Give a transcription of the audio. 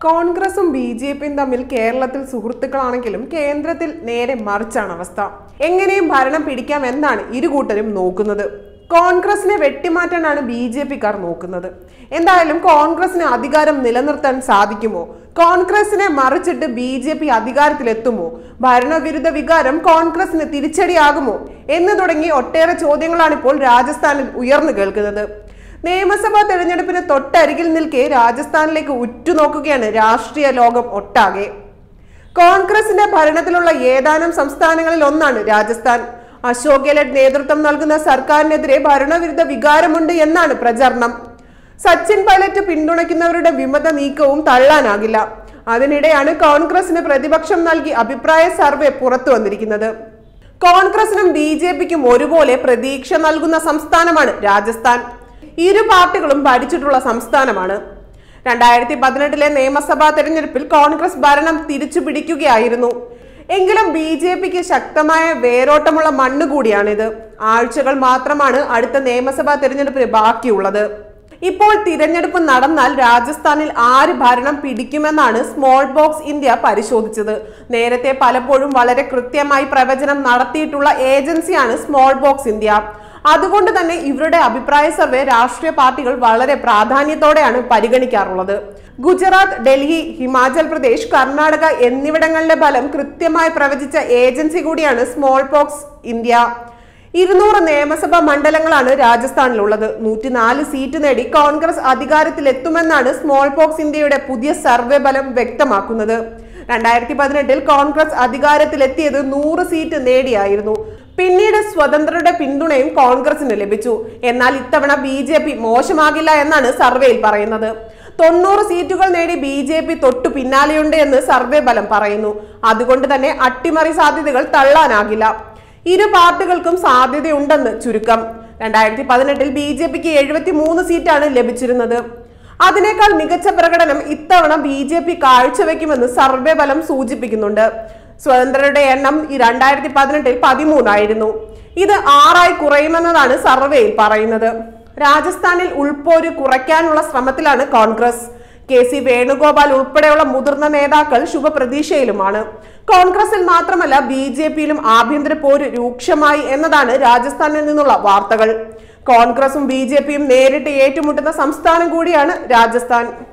കോൺഗ്രസും B J പിയും തമ്മിൽ കേരളത്തിൽ സുഹൃത്തുക്കളാണെങ്കിലും കേന്ദ്രത്തിൽ നേരെ മറിച്ചാണ് അവസ്ഥ എങ്ങനെയും ഭരണം പിടിക്കാം എന്നാണ് ഇരു കൂട്ടരും നോക്കുന്നത് കോൺഗ്രസിനെ വെട്ടിമാറ്റാനാണ് ബി ജെ പിക്കാർ നോക്കുന്നത് എന്തായാലും കോൺഗ്രസിന് അധികാരം നിലനിർത്താൻ സാധിക്കുമോ കോൺഗ്രസിനെ മറിച്ചിട്ട് ബി ജെ പി അധികാരത്തിലെത്തുമോ ഭരണവിരുദ്ധ വികാരം കോൺഗ്രസിന് തിരിച്ചടിയാകുമോ എന്ന് തുടങ്ങി ഒട്ടേറെ ചോദ്യങ്ങളാണ് ഇപ്പോൾ രാജസ്ഥാനിൽ ഉയർന്നു കേൾക്കുന്നത് നിയമസഭാ തെരഞ്ഞെടുപ്പിന് തൊട്ടരികിൽ നിൽക്കെ രാജസ്ഥാനിലേക്ക് ഉറ്റുനോക്കുകയാണ് രാഷ്ട്രീയ ലോകം ഒട്ടാകെ കോൺഗ്രസിന്റെ ഭരണത്തിലുള്ള ഏതാനും സംസ്ഥാനങ്ങളിൽ ഒന്നാണ് രാജസ്ഥാൻ അശോക് ഗെഹ്ലോട്ട് നേതൃത്വം നൽകുന്ന സർക്കാരിനെതിരെ ഭരണവിരുദ്ധ വികാരമുണ്ട് എന്നാണ് പ്രചരണം സച്ചിൻ പൈലറ്റ് പിന്തുണയ്ക്കുന്നവരുടെ വിമത നീക്കവും തള്ളാനാകില്ല അതിനിടെയാണ് കോൺഗ്രസിന് പ്രതിപക്ഷം നൽകി അഭിപ്രായ സർവേ പുറത്തു വന്നിരിക്കുന്നത് കോൺഗ്രസിനും ബി ജെ പിക്കും ഒരുപോലെ പ്രതീക്ഷ നൽകുന്ന സംസ്ഥാനമാണ് രാജസ്ഥാൻ ഇരു പാർട്ടികളും ഭരിച്ചിട്ടുള്ള സംസ്ഥാനമാണ് രണ്ടായിരത്തി പതിനെട്ടിലെ നിയമസഭാ തെരഞ്ഞെടുപ്പിൽ കോൺഗ്രസ് ഭരണം തിരിച്ചു പിടിക്കുകയായിരുന്നു എങ്കിലും ബി ജെ പിക്ക് ശക്തമായ വേരോട്ടമുള്ള മണ്ണ് കൂടിയാണിത് ആഴ്ചകൾ മാത്രമാണ് അടുത്ത നിയമസഭാ തെരഞ്ഞെടുപ്പിന് ബാക്കിയുള്ളത് ഇപ്പോൾ തിരഞ്ഞെടുപ്പ് നടന്നാൽ രാജസ്ഥാനിൽ ആര് ഭരണം പിടിക്കുമെന്നാണ് സ്മോൾ ബോക്സ് ഇന്ത്യ പരിശോധിച്ചത് നേരത്തെ പലപ്പോഴും വളരെ കൃത്യമായി പ്രവചനം നടത്തിയിട്ടുള്ള ഏജൻസിയാണ് സ്മോൾ ബോക്സ് ഇന്ത്യ അതുകൊണ്ട് തന്നെ ഇവരുടെ അഭിപ്രായ സർവേ രാഷ്ട്രീയ പാർട്ടികൾ വളരെ പ്രാധാന്യത്തോടെയാണ് പരിഗണിക്കാറുള്ളത് ഗുജറാത്ത് ഡൽഹി ഹിമാചൽ പ്രദേശ് കർണാടക എന്നിവിടങ്ങളിലെ ഫലം കൃത്യമായി പ്രവചിച്ച ഏജൻസി കൂടിയാണ് സ്മോൾ ബോക്സ് ഇന്ത്യ ഇരുന്നൂറ് നിയമസഭാ മണ്ഡലങ്ങളാണ് രാജസ്ഥാനിലുള്ളത് നൂറ്റിനാല് സീറ്റ് നേടി കോൺഗ്രസ് അധികാരത്തിലെത്തുമെന്നാണ് സ്മോൾ ബോക്സ് ഇന്ത്യയുടെ പുതിയ സർവേ ഫലം വ്യക്തമാക്കുന്നത് രണ്ടായിരത്തി പതിനെട്ടിൽ കോൺഗ്രസ് അധികാരത്തിലെത്തിയത് നൂറ് സീറ്റ് നേടിയായിരുന്നു പിന്നീട് സ്വതന്ത്രരുടെ പിന്തുണയും കോൺഗ്രസിന് ലഭിച്ചു എന്നാൽ ഇത്തവണ ബി ജെ പി മോശമാകില്ല എന്നാണ് സർവേയിൽ പറയുന്നത് തൊണ്ണൂറ് സീറ്റുകൾ നേടി ബി ജെ പി തൊട്ടു പിന്നാലെയുണ്ട് എന്ന് സർവേ ഫലം പറയുന്നു അതുകൊണ്ട് തന്നെ അട്ടിമറി സാധ്യതകൾ തള്ളാനാകില്ല ഇരു പാർട്ടികൾക്കും സാധ്യതയുണ്ടെന്ന് ചുരുക്കം രണ്ടായിരത്തി പതിനെട്ടിൽ ബി ജെ പിക്ക് എഴുപത്തി മൂന്ന് സീറ്റാണ് ലഭിച്ചിരുന്നത് അതിനേക്കാൾ മികച്ച പ്രകടനം ഇത്തവണ ബി ജെ പി കാഴ്ചവെക്കുമെന്ന് സർവേ ഫലം സൂചിപ്പിക്കുന്നുണ്ട് സ്വതന്ത്രരുടെ എണ്ണം ഈ രണ്ടായിരത്തി പതിനെട്ടിൽ പതിമൂന്നായിരുന്നു ഇത് ആറായി കുറയുമെന്നതാണ് സർവേയിൽ പറയുന്നത് രാജസ്ഥാനിൽ ഉൾപോര് കുറയ്ക്കാനുള്ള ശ്രമത്തിലാണ് കോൺഗ്രസ് കെ സി വേണുഗോപാൽ ഉൾപ്പെടെയുള്ള മുതിർന്ന നേതാക്കൾ ശുഭപ്രതീക്ഷയിലുമാണ് കോൺഗ്രസിൽ മാത്രമല്ല ബി ജെ പിയിലും ആഭ്യന്തര പോര് രൂക്ഷമായി എന്നതാണ് രാജസ്ഥാനിൽ നിന്നുള്ള വാർത്തകൾ കോൺഗ്രസും ബി ജെ പിയും നേരിട്ട് ഏറ്റുമുട്ടുന്ന സംസ്ഥാനം കൂടിയാണ് രാജസ്ഥാൻ